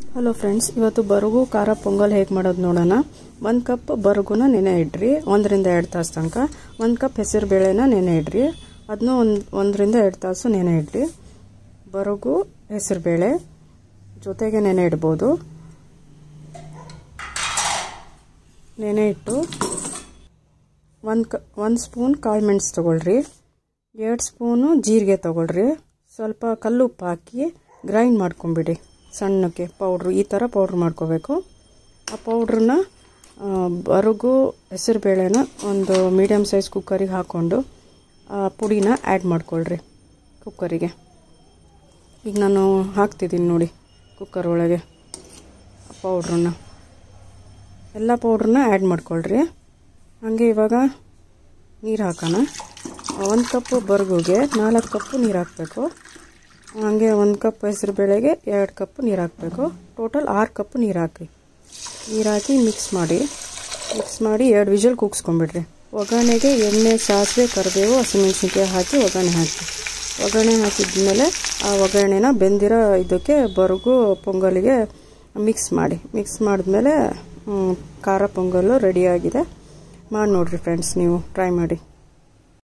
hello friends ಇವತ್ತು ಬರಗು ಖಾರ ಪೊಂಗಲ್ ಹೇಗೆ ಮಾಡೋದು ನೋಡೋಣ ಒಂದು ಕಪ್ ಬರಗುನ ನೆನೆ ಇಡ್ರಿ ಒಂದರಿಂದ ಎರಡು ತಾಸು ತನಕ ಒಂದು ಕಪ್ ಹೆಸರು ಬೇಳೆನ ನೆನೆ ಇಡ್ರಿ ಅದನ್ನೂ ಒಂದು ಒಂದರಿಂದ ಎರಡು ತಾಸು ನೆನೆ ಇಡ್ರಿ ಬರಗು ಹೆಸರು ಬೇಳೆ ಜೊತೆಗೆ ನೆನೆ ಇಡ್ಬೋದು ನೆನೆ ಇಟ್ಟು ಒಂದು ಕ ಒಂದು ಸ್ಪೂನ್ ಕಾಳು ಮೆಣಸು ತೊಗೊಳ್ರಿ ಎರಡು ಸ್ಪೂನು ಜೀರಿಗೆ ತೊಗೊಳ್ರಿ ಸ್ವಲ್ಪ ಕಲ್ಲುಪ್ಪು ಹಾಕಿ ಗ್ರೈಂಡ್ ಮಾಡ್ಕೊಂಬಿಡಿ ಸಣ್ಣಕ್ಕೆ ಪೌಡ್ರು ಈ ಥರ ಪೌಡ್ರ್ ಮಾಡ್ಕೋಬೇಕು ಆ ಪೌಡ್ರನ್ನ ಬರಗು ಹೆಸರು ಬೇಳೆನ ಒಂದು ಮೀಡಿಯಮ್ ಸೈಜ್ ಕುಕ್ಕರಿಗೆ ಹಾಕ್ಕೊಂಡು ಆ ಪುಡಿನ ಆ್ಯಡ್ ಮಾಡ್ಕೊಳ್ರಿ ಕುಕ್ಕರಿಗೆ ಈಗ ನಾನು ಹಾಕ್ತಿದ್ದೀನಿ ನೋಡಿ ಕುಕ್ಕರ್ ಒಳಗೆ ಪೌಡ್ರನ್ನ ಎಲ್ಲ ಪೌಡ್ರನ್ನ ಆ್ಯಡ್ ಮಾಡ್ಕೊಳ್ರಿ ಹಾಗೆ ಇವಾಗ ನೀರು ಹಾಕೋಣ ಒಂದು ಕಪ್ಪು ಬರ್ಗುಗೆ ನಾಲ್ಕು ಕಪ್ಪು ನೀರು ಹಾಕಬೇಕು ಹಾಗೆ ಒಂದು ಕಪ್ ಹೆಸರು ಬೇಳೆಗೆ ಎರಡು ಕಪ್ಪು ನೀರು ಹಾಕಬೇಕು ಟೋಟಲ್ ಆರು ಕಪ್ಪು ನೀರು ಹಾಕಿ ನೀರು ಹಾಕಿ ಮಿಕ್ಸ್ ಮಾಡಿ ಮಿಕ್ಸ್ ಮಾಡಿ ಎರಡು ವಿಜಲ್ ಕೂಗಿಸ್ಕೊಂಬಿಡ್ರಿ ಒಗ್ಗರಣೆಗೆ ಎಣ್ಣೆ ಸಾಸಿವೆ ಕರಿಬೇವು ಹಸಿಮೆಣ್ಸಿನ್ಕಾಯಿ ಹಾಕಿ ಒಗ್ಗರಣೆ ಹಾಕಿ ಒಗ್ಗರಣೆ ಹಾಕಿದ್ಮೇಲೆ ಆ ಒಗ್ಗರಣೆನ ಬೆಂದಿರೋ ಇದಕ್ಕೆ ಬರಗು ಪೊಂಗಲಿಗೆ ಮಿಕ್ಸ್ ಮಾಡಿ ಮಿಕ್ಸ್ ಮಾಡಿದ್ಮೇಲೆ ಖಾರ ಪೊಂಗಲ್ಲು ರೆಡಿಯಾಗಿದೆ ಮಾಡಿ ನೋಡಿರಿ ಫ್ರೆಂಡ್ಸ್ ನೀವು ಟ್ರೈ ಮಾಡಿ